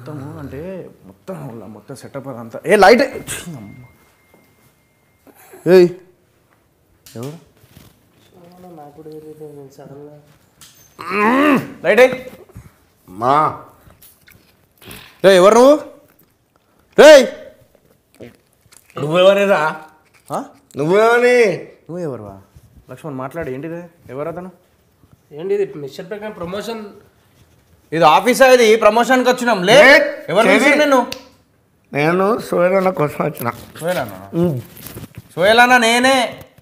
మొత్తము అంటే మొత్తం ఇలా మొత్తం సెటప్ అదంతా ఏ లైట్ ఏయ్ ఎవరు నాకు కూడా తెలియదు సడన్గా లైట్ ఏ మా రే ఎవరు నువ్వు రేయ్ నువ్వెవరిరా ఆ? నువ్వెవని నువ్వు ఎవరువా లక్ష్మణ్ మాట్లాడు ఏంటిది ఎవరు అతను ఏంటి ఇది మిస్టర్ ప్రకారం ప్రమోషన్ ఇది ఆఫీస్ ఇది ప్రమోషన్కి వచ్చినాం లే లే, ఎవరు చెవి. పిలిచారు నిన్ను నేను సూర్యన కోసం వచ్చిన సోయలన్నా సోయలన్నా నేనే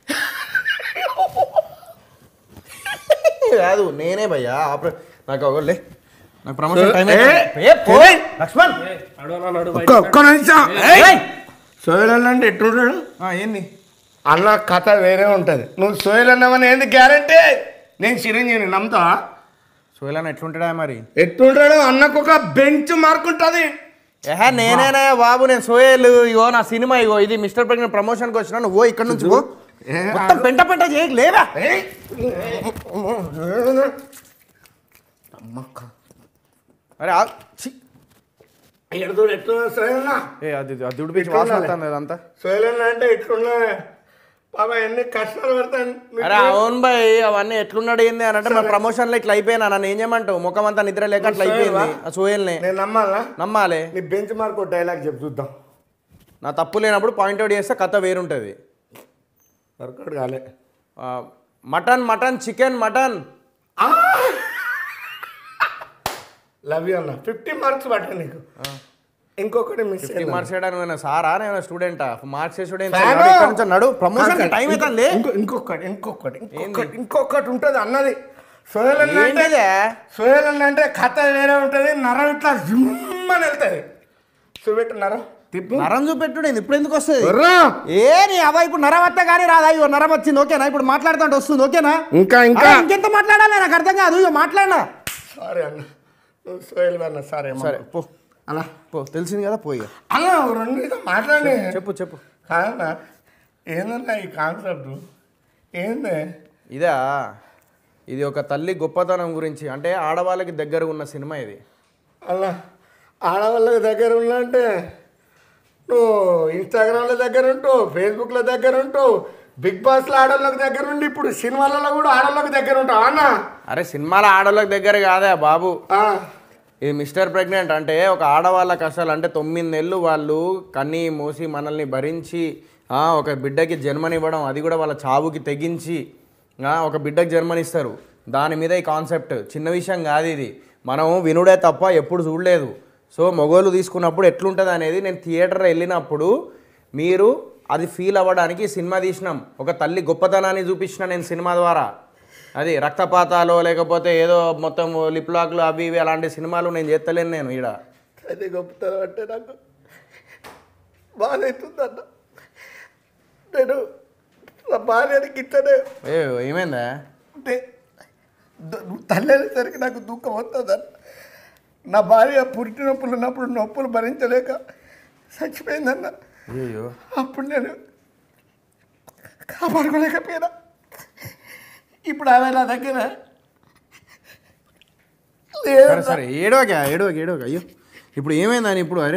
కాదు నేనే భయ్యా ఆపరే నాకు ఒక లే నాకు ప్రమోషన్ టైం ఏ, అయిపోయింది. ఏ, పో. లక్ష్మణ్ అడవనా నడు ఒక్క ఒక్క నిమిషం ఏయ్. సోయల్ అంటే ఎట్లుంటాడు ఆ, ఏంది అన్న కథ వేరే ఉంటుంది నువ్వు సోయల్ అన్నావని ఏంది గ్యారంటీ నేను చిరంజీవిని నమ్ముతావా సోయలన్న ఎట్లుంటాడా మరి ఎట్లుంటాడు అన్నకు ఒక బెంచ్ మార్క్ ఉంటుంది ఏహే నేనేనా బాబు నేను సోయల్ ఇగో నా సినిమా ఇగో ఇది మిస్టర్ ప్రెగ్నెంట్ ప్రమోషన్కి వచ్చినా నువ్వు పో ఇక్కడ నుంచి పో ఏ, మొత్తం పెంట పెంట చేయ లేవా ఏయ్. అమ్మక్క అరే ఆ, ఛీ. ఎడుతుడు ఎట్లున్నా సోయల్ ఏ అది అది ఉడిపించి వాసన వస్తుంది అదంతా సోయల్ అంటే ఎట్లున్నా బాబా ఎన్ని కష్టాలు పడతాను అరే అవును బాయ్ అవన్నీ ఎట్లున్నాడు ఏంది అని అంటే మన ప్రమోషన్లో ఇట్లా అయిపోయినా నన్ను ఏం చేయమంటావు ముఖం అంతా నిద్ర లేక అట్లా అయిపోయింది ఆ సోయల్ని నేను నమ్మాలా నమ్మాలి నీ బెంచ్ మార్క్ ఒక డైలాగ్ చెప్పు చూద్దాం నా తప్పు లేనప్పుడు పాయింట్అవుట్ చేస్తే కథ వేరుంటుంది వర్కౌట్ కాలే ఆ, mutton mutton chicken mutton love you అన్న ఫిఫ్టీ మార్క్స్ పట్టాను నీకు ఇంకొకటి మిస్ ఫిఫ్టీ మార్క్స్ వేయడానికి నేను సారా నేను స్టూడెంటా మార్క్స్ స్టూడెంట్ Fan. నడు ప్రమోషన్ టైం అవుతుంది ఇంకో ఇంకొకటి ఇంకొకటి ఇంకొకటి ఇంకొకటి ఉంటుంది అన్నది సోయల్ అన్న అంటే ఏంటిదే సోయల్ అన్న అంటే కథ వేరే ఉంటుంది నరం ఇట్లా జుమ్ అని వెళ్తుంది చూపెట్టు నరం తిప్పు నరం చూపెట్టుడు ఇప్పుడు ఎందుకు వస్తుంది ఎర్రా. ఏ నీ అవ్వ ఇప్పుడు నరం వస్తే కానీ రాదా ఇగో నరం వచ్చింది ఓకేనా ఇప్పుడు మాట్లాడుతుంటే వస్తుంది ఓకేనా ఇంకా ఇంకా అరే, ఇంకెంత మాట్లాడాలి నాకు అర్థం కాదు ఇగో మాట్లాడినా సారీ అన్న నువ్వు సోయల్ అన్న సరే సరే పో అన్న పో తెలిసింది కదా పోయి అన్న ఒక రెండు నిమిషాలు మాట్లాడి చెప్పు చెప్పు కాదన్నా ఏందన్నా ఈ కాన్సెప్ట్ ఏంది ఇదా ఇది ఒక తల్లి గొప్పతనం గురించి అంటే ఆడవాళ్ళకి దగ్గర ఉన్న సినిమా ఇది అలా ఆడవాళ్ళ దగ్గర ఉన్నంటే నువ్వు ఇన్స్టాగ్రామ్ల దగ్గర ఉంటావు ఫేస్బుక్ల దగ్గర ఉంటావు బిగ్ బాస్లో ఆడవాళ్ళకి దగ్గర ఉండి ఇప్పుడు సినిమాలలో కూడా ఆడవాళ్ళకి దగ్గర ఉంటావు అన్న అరే సినిమాల ఆడవాళ్ళకి దగ్గర కాదా బాబు ఆ, ఇది మిస్టర్ ప్రెగ్నెంట్ అంటే ఒక ఆడవాళ్ళ కష్టాలు అంటే తొమ్మిది నెలలు వాళ్ళు కన్నీ మోసి మనల్ని భరించి ఆ, ఒక బిడ్డకి జన్మనివ్వడం అది కూడా వాళ్ళ చావుకి తెగించి ఆ, ఒక బిడ్డకి జన్మనిస్తారు దాని మీద ఈ కాన్సెప్ట్ చిన్న విషయం కాదు ఇది మనం వినుడే తప్ప ఎప్పుడు చూడలేదు సో మొగోళ్ళు తీసుకున్నప్పుడు ఎట్లుంటుంది అనేది నేను థియేటర్ వెళ్ళినప్పుడు మీరు అది ఫీల్ అవ్వడానికి ఈ సినిమా తీసినాం ఒక తల్లి గొప్పతనాన్ని చూపించిన నేను సినిమా ద్వారా అది రక్తపాతాలు లేకపోతే ఏదో మొత్తం లిప్ లాక్లు అవి ఇవి అలాంటి సినిమాలు నేను చేస్తలేను నేను ఈడ అది గొప్పతనం అంటే నాకు బాధ అవుతుందన్న నేను నా భార్యకి ఇట్లనే ఏ ఏమైందా అంటే ద- నువ్వు తల్లి అనేసరికి నాకు దుఃఖం వస్తుందన్న నా భార్య పురిటి నొప్పులు ఉన్నప్పుడు నొప్పులు భరించలేక చచ్చిపోయిందన్న అయ్యో అప్పుడు నేను కాపాడుకోలేకపోయినా ఇప్పుడు ఆమె నా దగ్గర సరే లేదు సరే ఏడోక ఏడోక ఏడోక అయ్యో ఇప్పుడు ఏమైందని ఇప్పుడు అరే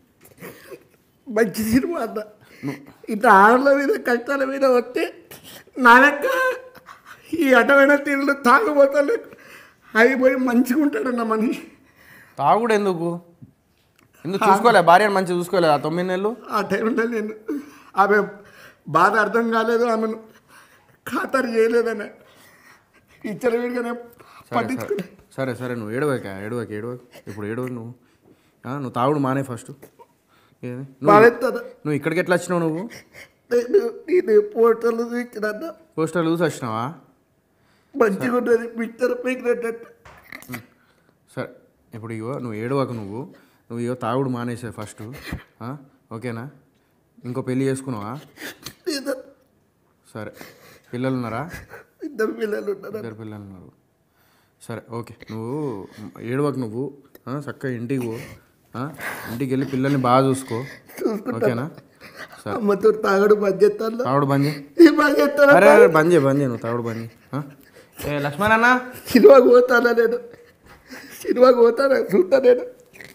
మంచి సినిమా అన్న ఇట్లా ఆడల మీద కష్టాల మీద వస్తే నా లెక్క ఈ అటమైన తీరులు తాగుబోతాలు అవి పోయి మంచిగా ఉంటాడన్న మనిషి తాగుడు ఎందుకు ఎందుకు చూసుకోలే భార్యను మంచిగా చూసుకోలే ఆ తొమ్మిది నెలలు ఆ టైంలో నేను ఆమె బాధ అర్థం కాలేదు ఆమెను ఖాతరు చేయలేదని ఇచ్చిన వీడిగానే సరే సరే పట్టించుకునే సరే సరే నువ్వు ఏడవక ఏడవక ఏడవక ఇప్పుడు ఏడవకు నువ్వు ఆ, నువ్వు తాగుడు మానే ఫస్ట్ ఏది నువ్వు బాధెత్తదా నువ్వు ఇక్కడికి ఎట్లా వచ్చినావు నువ్వు నేను నేను పోటలు చూసిన పోస్టర్ చూసి వచ్చినావా మంచిగా ఉంటుంది మిక్చర్ పీకినట్టు సరే ఇప్పుడు ఇగో నువ్వు ఏడవకు నువ్వు నువ్వు ఇగో తాగుడు మానేసే ఫస్ట్ ఆ? ఓకేనా ఇంకో పెళ్ళి చేసుకున్నావా నేను సరే పిల్లలు ఉన్నారా ఇద్దరు పిల్లలు ఉన్నారు ఇద్దరు పిల్లలు ఉన్నారు సరే ఓకే నువ్వు ఏడవకు నువ్వు ఆ, చక్కగా ఇంటికి పో ఆ? ఇంటికి వెళ్ళి పిల్లల్ని బాగా చూసుకో ఓకేనా సరే అమ్మతో తాగడు బాధ్యతల్లో తాగుడు బంద్ చేయి ఈ బాధ్యతలో అరే అరే బంద్ చేయి బంద్ చేయి నువ్వు తాగుడు బంద్ చేయి ఆ? ఏ లక్ష్మణ్ అన్న సినిమాకి పోతానా నేను సినిమాకి పోతానా చూస్తా నేను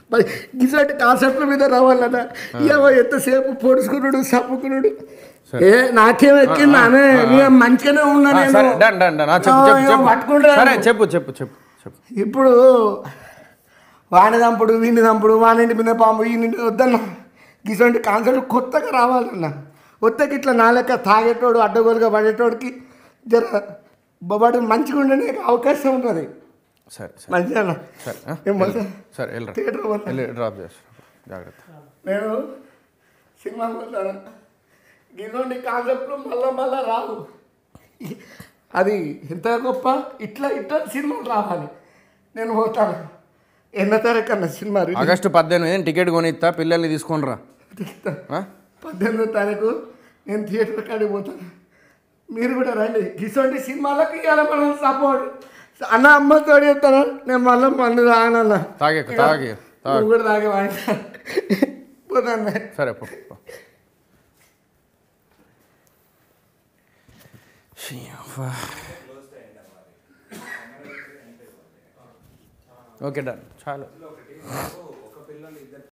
మరి ఇటువంటి కాన్సెప్ట్ల మీద రావాలన్న ఇక ఎంతసేపు పొడుచుకున్నాడు సప్పుకున్నాడు ఏ నాకేం ఎక్కింది అనే నేను మంచిగానే ఉన్నా ఆ, నేను సరే డన్ డన్ డన్ ఆ, చెప్పు చెప్పు ఆ, చెప్పు పట్టుకుంటాను. సరే చెప్పు చెప్పు చెప్పు చెప్పు ఇప్పుడు వాని దంపుడు వీని దంపుడు వానింటి మీద పాము ఈ నింటి వద్దన్న ఇటువంటి కాన్సెప్ట్ కొత్తగా రావాలన్న కొత్తగా ఇట్లా నా లెక్క తాగేటోడు అడ్డగోలుగా పడేటోడికి జర బొబాడు మంచిగా ఉండనే అవకాశం ఉంటుంది సరే సరే మంచిగా సరే ఆ? ఏం మళ్ళా? సరే వెళ్ళరా థియేటర్ పోతా. వెళ్ళి డ్రాప్ చేస్తా జాగ్రత్త నేను సినిమా పోతాను ఇటువంటి కాన్సెప్ట్లు మళ్ళా మళ్ళా రావు అది ఎంత గొప్ప ఇట్లా ఇట్లా సినిమాలు రావాలి నేను పోతాను ఎన్నో తారీఖు అన్న సినిమా రిలీజ్ ఆగస్టు పద్దెనిమిది టికెట్ కొనిస్తా పిల్లల్ని తీసుకొని రా ఆ? పద్దెనిమిదో తారీఖు నేను థియేటర్ కాడికి పోతాను మీరు కూడా రండి ఇటువంటి సినిమాలకు ఇవ్వాలి మనం సపోర్ట్ అన్న అమ్మతో చెప్తాను నేను మళ్ళీ మందు తాగనన్న తాగే తాగే తాగే నువ్వు కూడా తాగేవాడి పోతాను సరే పో పో. షీ, అవ్వా. ఓకే డన్ చాలు